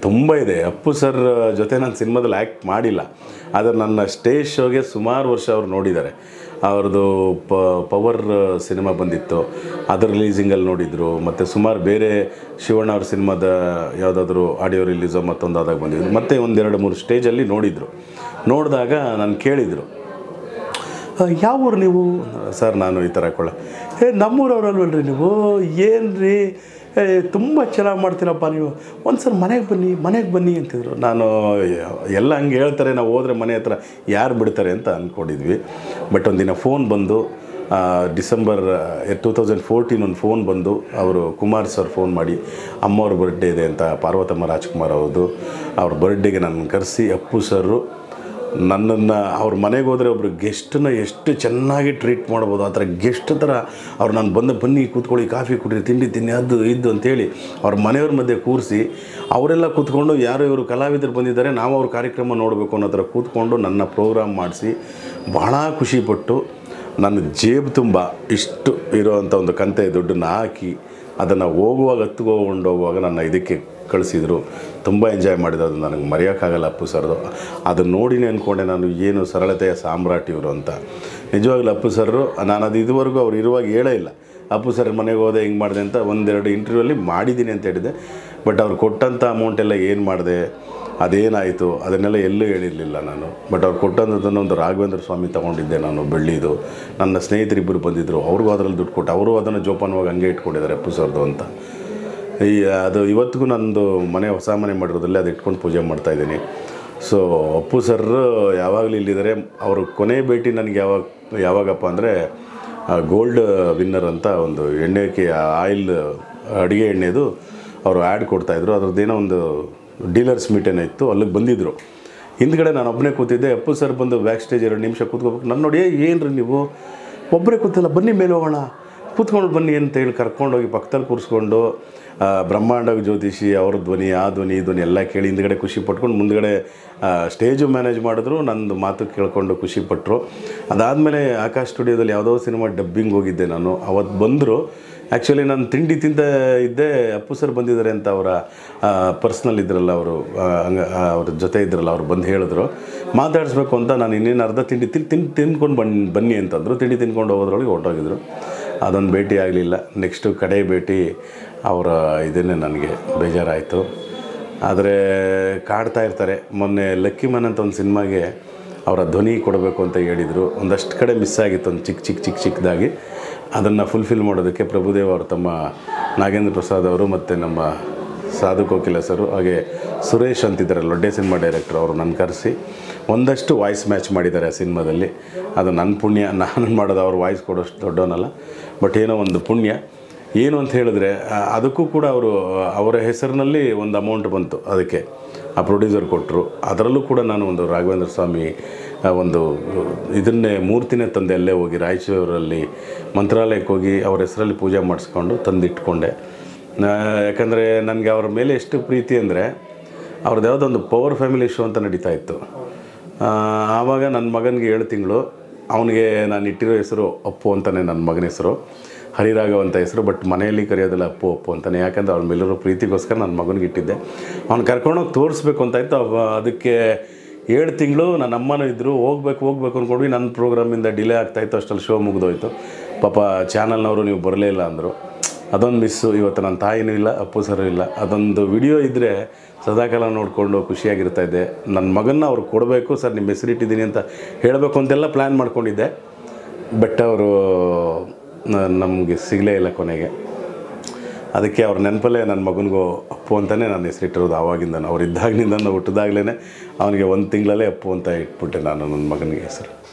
ತುಂಬ ಇದೆ ಅಪ್ಪು ಸರ್ ಜೊತೆ ನಾನು ಸಿನಿಮಾದಲ್ಲಿ ಆ್ಯಕ್ಟ್ ಮಾಡಿಲ್ಲ ಆದರೆ ನನ್ನ ಸ್ಟೇಜ್ ಶೋಗೆ ಸುಮಾರು ವರ್ಷ ಅವ್ರು ನೋಡಿದ್ದಾರೆ ಅವ್ರದ್ದು ಪ ಪವರ್ ಸಿನಿಮಾ ಬಂದಿತ್ತು ಅದ್ರ ರಿಲೀಸಿಂಗಲ್ಲಿ ನೋಡಿದರು ಮತ್ತು ಸುಮಾರು ಬೇರೆ ಶಿವಣ್ಣ ಅವ್ರ ಸಿನಿಮಾದ ಯಾವುದಾದ್ರೂ ಆಡಿಯೋ ರಿಲೀಸೋ ಮತ್ತೊಂದು ಆದಾಗ ಬಂದಿದ್ರು ಮತ್ತು ಒಂದೆರಡು ಮೂರು ಸ್ಟೇಜಲ್ಲಿ ನೋಡಿದರು ನೋಡಿದಾಗ ನಾನು ಕೇಳಿದರು ಯಾವ ಊರು ನೀವು ಸರ್ ನಾನು ಈ ಥರ ಕೊಳ್ಳ ಏ ನಮ್ಮೂರವ್ರಲ್ವಲ್ರಿ ನೀವು ಏನು ರೀ ಏ ತುಂಬ ಚೆನ್ನಾಗಿ ಮಾಡ್ತೀರಪ್ಪ ನೀವು ಒಂದು ಸಲ ಮನೆಗೆ ಬನ್ನಿ ಮನೆಗೆ ಬನ್ನಿ ಅಂತಿದ್ರು ನಾನು ಎಲ್ಲ ಹಂಗೆ ಹೇಳ್ತಾರೆ ನಾವು ಹೋದ್ರೆ ಮನೆ ಹತ್ರ ಯಾರು ಬಿಡ್ತಾರೆ ಅಂತ ಅಂದ್ಕೊಂಡಿದ್ವಿ ಬಟ್ ಒಂದಿನ ಫೋನ್ ಬಂದು ಆ, ಡಿಸೆಂಬರ್ ಟೂ ತೌಸಂಡ್ ಫೋರ್ಟೀನ್ ಒಂದು ಫೋನ್ ಬಂದು ಅವರು ಕುಮಾರ್ ಸರ್ ಫೋನ್ ಮಾಡಿ ಅಮ್ಮವ್ರ ಬರ್ಡೇ ಇದೆ ಅಂತ ಪಾರ್ವತಮ್ಮ ರಾಜ್ಕುಮಾರ್ ಅವ್ರದ್ದು ಅವ್ರ ಬರ್ಡೇಗೆ ನನ್ನ ಕರೆಸಿ ಅಪ್ಪು ಸರು ನನ್ನನ್ನು ಅವ್ರ ಮನೆಗೆ ಹೋದರೆ ಒಬ್ಬರು ಗೆಸ್ಟನ್ನ ಎಷ್ಟು ಚೆನ್ನಾಗಿ ಟ್ರೀಟ್ ಮಾಡ್ಬೋದು ಆ ಥರ ಗೆಸ್ಟ್ ಥರ ಅವ್ರು ನಾನು ಬಂದು ಬನ್ನಿ ಕೂತ್ಕೊಳ್ಳಿ ಕಾಫಿ ಕುಡ್ರಿ ತಿಂಡಿ ತಿನ್ನಿ ಅದು ಇದು ಅಂತೇಳಿ ಅವ್ರ ಮನೆಯವ್ರ ಮಧ್ಯೆ ಕೂರಿಸಿ ಅವರೆಲ್ಲ ಕೂತ್ಕೊಂಡು ಯಾರು ಇವರು ಕಲಾವಿದರು ಬಂದಿದ್ದಾರೆ ನಾವು ಅವ್ರ ಕಾರ್ಯಕ್ರಮ ನೋಡಬೇಕು ಅನ್ನೋ ಥರ ಕೂತ್ಕೊಂಡು ನನ್ನ ಪ್ರೋಗ್ರಾಮ್ ಮಾಡಿಸಿ ಭಾಳ ಖುಷಿಪಟ್ಟು ನನ್ನ ಜೇಬು ತುಂಬ ಇಷ್ಟು ಇರೋವಂಥ ಒಂದು ಕಂತೆ ದುಡ್ಡನ್ನು ಹಾಕಿ ಅದನ್ನು ಹೋಗುವಾಗ ಹತ್ಕೊಂಡು ಹೋಗುವಾಗ ನನ್ನ ಇದಕ್ಕೆ ಕಳಿಸಿದರು ತುಂಬ ಎಂಜಾಯ್ ಮಾಡಿದೆ ಅದು ನನಗೆ ಮರೆಯೋಕ್ಕಾಗಲ್ಲ ಅಪ್ಪು ಸರ್ದು ಅದನ್ನು ನೋಡಿನೇ ಅಂದ್ಕೊಂಡೆ ನಾನು ಏನು ಸರಳತೆಯ ಸಾಮ್ರಾಟ್ ಇವರು ಅಂತ ನಿಜವಾಗ್ಲೂ ಅಪ್ಪು ಸರ್ರು ನಾನು ಅದು ಇದುವರೆಗೂ ಅವ್ರು ಇರುವಾಗ ಹೇಳೇ ಇಲ್ಲ ಅಪ್ಪು ಸರ್ ಮನೆಗೆ ಹೋದೆ ಹಿಂಗೆ ಮಾಡಿದೆ ಅಂತ ಒಂದೆರಡು ಇಂಟರ್ವ್ಯೂಲ್ಲಿ ಮಾಡಿದ್ದೀನಿ ಅಂತ ಹೇಳಿದೆ ಬಟ್ ಅವ್ರು ಕೊಟ್ಟಂಥ ಅಮೌಂಟ್ ಎಲ್ಲ ಏನು ಮಾಡಿದೆ ಅದೇನಾಯಿತು ಅದನ್ನೆಲ್ಲ ಎಲ್ಲೂ ಹೇಳಿರಲಿಲ್ಲ ನಾನು ಬಟ್ ಅವ್ರು ಕೊಟ್ಟಂಥದ್ದನ್ನು ಒಂದು ರಾಘವೇಂದ್ರ ಸ್ವಾಮಿ ತೊಗೊಂಡಿದ್ದೆ ನಾನು ಬೆಳ್ಳಿದು ನನ್ನ ಸ್ನೇಹಿತರಿಬ್ಬರು ಬಂದಿದ್ದರು ಅವ್ರಿಗೂ ಅದರಲ್ಲಿ ದುಡ್ಡು ಕೊಟ್ಟು ಅವರು ಅದನ್ನು ಜೋಪಾನವಾಗಿ ಹಂಗೆ ಇಟ್ಕೊಂಡಿದ್ದಾರೆ ಅಪ್ಪು ಸರ್ದು ಅಂತ ಈ ಅದು ಇವತ್ತಿಗೂ ನಂದು ಮನೆ ಹೊಸ ಮನೆ ಮಾಡಿರೋದ್ರಲ್ಲಿ ಅದು ಇಟ್ಕೊಂಡು ಪೂಜೆ ಮಾಡ್ತಾಯಿದ್ದೀನಿ ಸೊ ಅಪ್ಪು ಸರ್ ಯಾವಾಗಲೂ ಇಲ್ಲಿದ್ದಾರೆ ಅವರು ಕೊನೆ ಭೇಟಿ ನನಗೆ ಯಾವಾಗ ಯಾವಾಗಪ್ಪ ಅಂದರೆ ಗೋಲ್ಡ್ ವಿನ್ನರ್ ಅಂತ ಒಂದು ಎಣ್ಣೆಗೆ ಆಯಿಲ್ ಅಡುಗೆ ಎಣ್ಣೆದು ಅವರು ಆ್ಯಡ್ ಕೊಡ್ತಾಯಿದ್ರು ಅದ್ರದ್ದೇನೋ ಒಂದು ಡೀಲರ್ಸ್ ಮೀಟ್ ಏನೋ ಇತ್ತು ಅಲ್ಲಿಗೆ ಬಂದಿದ್ದರು ಹಿಂದ್ಗಡೆ ನಾನು ಒಬ್ಬನೇ ಕೂತಿದ್ದೆ ಅಪ್ಪು ಸರ್ ಬಂದು ಬ್ಯಾಕ್ ಸ್ಟೇಜ್ ಎರಡು ನಿಮಿಷ ಕೂತ್ಕೋಬೇಕು ನಾನು ನೋಡಿ ಏನು ರೀ ನೀವು ಒಬ್ಬರೇ ಕೂತಿಲ್ಲ ಬನ್ನಿ ಮೇಲೆ ಹೋಗೋಣ ಕೂತ್ಕೊಂಡು ಬನ್ನಿ ಅಂತ ಹೇಳಿ ಕರ್ಕೊಂಡೋಗಿ ಪಕ್ಕದಲ್ಲಿ ಕೂರಿಸ್ಕೊಂಡು ಆ, ಬ್ರಹ್ಮಾಂಡ ಜ್ಯೋತಿಷಿ ಅವ್ರ ಧ್ವನಿ ಆ ಧ್ವನಿ ಈ ಧ್ವನಿ ಎಲ್ಲ ಕೇಳಿ ಹಿಂದ್ಗಡೆ ಖುಷಿ ಪಟ್ಕೊಂಡು ಮುಂದ್ಗಡೆ ಆ, ಸ್ಟೇಜು ಮ್ಯಾನೇಜ್ ಮಾಡಿದ್ರು ನಂದು ಮಾತು ಕೇಳ್ಕೊಂಡು ಖುಷಿ ಪಟ್ಟರು ಅದಾದಮೇಲೆ ಆಕಾಶ್ ಸ್ಟುಡಿಯೋದಲ್ಲಿ ಯಾವುದೋ ಸಿನಿಮಾ ಡಬ್ಬಿಂಗ್ ಹೋಗಿದ್ದೆ ನಾನು ಅವತ್ತು ಬಂದರು ಆ್ಯಕ್ಚುಲಿ ನಾನು ತಿಂಡಿ ತಿಂತ ಇದ್ದೆ ಅಪ್ಪು ಸರ್ ಬಂದಿದ್ದಾರೆ ಅಂತ ಅವರ ಪರ್ಸ್ನಲ್ ಇದ್ರಲ್ಲ ಅವರು ಹಂಗ ಅವ್ರ ಜೊತೆ ಇದ್ರಲ್ಲ ಅವ್ರು ಬಂದು ಹೇಳಿದ್ರು ಮಾತಾಡಿಸ್ಬೇಕು ಅಂತ ನಾನು ಇನ್ನೇನು ಅರ್ಧ ತಿಂಡಿ ತಿನ್ ತಿನ್ ತಿನ್ಕೊಂಡು ಬನ್ನಿ ಬನ್ನಿ ಅಂತಂದರು ತಿಂಡಿ ತಿನ್ಕೊಂಡು ಹೋಗೋದ್ರೊಳಗೆ ಹೊರಟೋಗಿದ್ರು ಅದೊಂದು ಭೇಟಿ ಆಗಲಿಲ್ಲ ನೆಕ್ಸ್ಟು ಕಡೆ ಭೇಟಿ ಅವರ ಇದನ್ನೇ ನನಗೆ ಬೇಜಾರಾಯಿತು ಆದರೆ ಕಾಡ್ತಾ ಇರ್ತಾರೆ ಮೊನ್ನೆ ಲಕ್ಕಿ ಮನ್ ಅಂತ ಒಂದು ಸಿನಿಮಾಗೆ ಅವರ ಧ್ವನಿ ಕೊಡಬೇಕು ಅಂತ ಹೇಳಿದರು ಒಂದಷ್ಟು ಕಡೆ ಮಿಸ್ ಆಗಿತ್ತು ಒಂದು ಚಿಕ್ಕ ಚಿಕ್ಕ ಚಿಕ್ಕ ಚಿಕ್ಕದಾಗಿ ಅದನ್ನು ಫುಲ್ಫಿಲ್ ಮಾಡೋದಕ್ಕೆ ಪ್ರಭುದೇವ್ ಅವರು ತಮ್ಮ ನಾಗೇಂದ್ರ ಪ್ರಸಾದ್ ಅವರು ಮತ್ತು ನಮ್ಮ ಸಾಧು ಕೋಕಿಲ ಸರು ಹಾಗೆ ಸುರೇಶ್ ಅಂತಿದ್ದಾರೆ ಲೊಡ್ಡೆ ಸಿನಿಮಾ ಡೈರೆಕ್ಟರ್ ಅವರು ನನ್ನ ಕರೆಸಿ ಒಂದಷ್ಟು ವಾಯ್ಸ್ ಮ್ಯಾಚ್ ಮಾಡಿದ್ದಾರೆ ಆ ಸಿನಿಮಾದಲ್ಲಿ ಅದು ನನ್ನ ಪುಣ್ಯ ನಾನು ಮಾಡೋದು ಅವ್ರ ವಾಯ್ಸ್ ಕೊಡೋಷ್ಟು ದೊಡ್ಡವನಲ್ಲ ಬಟ್ ಏನೋ ಒಂದು ಪುಣ್ಯ ಏನು ಅಂತ ಹೇಳಿದ್ರೆ ಆ, ಅದಕ್ಕೂ ಕೂಡ ಅವರು ಅವರ ಹೆಸರಿನಲ್ಲಿ ಒಂದು ಅಮೌಂಟ್ ಬಂತು ಅದಕ್ಕೆ ಆ ಪ್ರೊಡ್ಯೂಸರ್ ಕೊಟ್ಟರು ಅದರಲ್ಲೂ ಕೂಡ ನಾನು ಒಂದು ರಾಘವೇಂದ್ರ ಸ್ವಾಮಿ ಆ, ಒಂದು ಇದನ್ನೇ ಮೂರ್ತಿನೇ ತಂದೆ ಅಲ್ಲೇ ಹೋಗಿ ರಾಯಚೂರಲ್ಲಿ ಮಂತ್ರಾಲಯಕ್ಕೆ ಹೋಗಿ ಅವ್ರ ಹೆಸರಲ್ಲಿ ಪೂಜೆ ಮಾಡಿಸ್ಕೊಂಡು ತಂದಿಟ್ಕೊಂಡೆ ನಾ- ಯಾಕಂದರೆ ನನಗೆ ಅವ್ರ ಮೇಲೆ ಎಷ್ಟು ಪ್ರೀತಿ ಅಂದರೆ ಅವ್ರದ್ದು ಯಾವುದೋ ಒಂದು ಪವರ್ ಫ್ಯಾಮಿಲಿ ಶೋ ಅಂತ ನಡೀತಾ ಇತ್ತು ಆ, ಆವಾಗ ನನ್ನ ಮಗನಿಗೆ ಏಳು ತಿಂಗಳು ಅವನಿಗೆ ನಾನು ಇಟ್ಟಿರೋ ಹೆಸರು ಅಪ್ಪು ಅಂತಲೇ ನನ್ನ ಮಗನ ಹೆಸರು ಹರಿರಾಘವ್ ಅಂತ ಹೆಸರು ಬಟ್ ಮನೆಯಲ್ಲಿ ಕರೆಯೋದಿಲ್ಲ ಅಪ್ಪು ಅಪ್ಪು ಅಂತಲೇ ಯಾಕಂದ್ರೆ ಅವ್ರ ಮೇಲಿರೋ ಪ್ರೀತಿಗೋಸ್ಕರ ನನ್ನ ಮಗನಿಗೆ ಇಟ್ಟಿದ್ದೆ ಅವ್ನು ಕರ್ಕೊಂಡೋಗಿ ತೋರಿಸ್ಬೇಕು ಅಂತ ಇತ್ತು ಅವ- ಅದಕ್ಕೆ ಏಳು ತಿಂಗಳು ನನ್ನ ಅಮ್ಮನೂ ಇದ್ದರು ಹೋಗ್ಬೇಕು ಹೋಗ್ಬೇಕು ಅಂದ್ಕೊಂಡ್ವಿ ನನ್ನ ಪ್ರೋಗ್ರಾಮಿಂದ ಡಿಲೇ ಆಗ್ತಾಯಿತ್ತು ಅಷ್ಟರಲ್ಲಿ ಶೋ ಮುಗಿದೋಯ್ತು ಪಾಪ ಚಾನಲ್ನವರು ನೀವು ಬರಲೇ ಇಲ್ಲ ಅಂದರು ಅದೊಂದು ಮಿಸ್ಸು ಇವತ್ತು ನನ್ನ ತಾಯಿನೂ ಇಲ್ಲ ಅಪ್ಪು ಸರು ಇಲ್ಲ ಅದೊಂದು ವಿಡಿಯೋ ಇದ್ದರೆ ಸದಾಕಾಲ ನೋಡಿಕೊಂಡು ಖುಷಿಯಾಗಿರ್ತಾ ಇದ್ದೆ ನನ್ನ ಮಗನ್ನ ಅವ್ರು ಕೊಡಬೇಕು ಸರ್ ನಿಮ್ಮ ಹೆಸರಿಟ್ಟಿದ್ದೀನಿ ಅಂತ ಹೇಳಬೇಕು ಅಂತೆಲ್ಲ ಪ್ಲ್ಯಾನ್ ಮಾಡ್ಕೊಂಡಿದ್ದೆ ಬಟ್ ಅವರು ನಮಗೆ ಸಿಗಲೇ ಇಲ್ಲ ಕೊನೆಗೆ ಅದಕ್ಕೆ ಅವ್ರ ನೆನಪಲ್ಲೇ ನನ್ನ ಮಗನಿಗೂ ಅಪ್ಪು ಅಂತಲೇ ನಾನು ಹೆಸರಿಟ್ಟಿರೋದು ಆವಾಗಿಂದ ಅವ್ರು ಇದ್ದಾಗಿನಿಂದ ಹುಟ್ಟಿದಾಗಲೇ ಅವನಿಗೆ ಒಂದು ತಿಂಗಳಲ್ಲೇ ಅಪ್ಪು ಅಂತ ಇಟ್ಬಿಟ್ಟೆ ನಾನು ನನ್ನ ಮಗನಿಗೆ ಹೆಸರು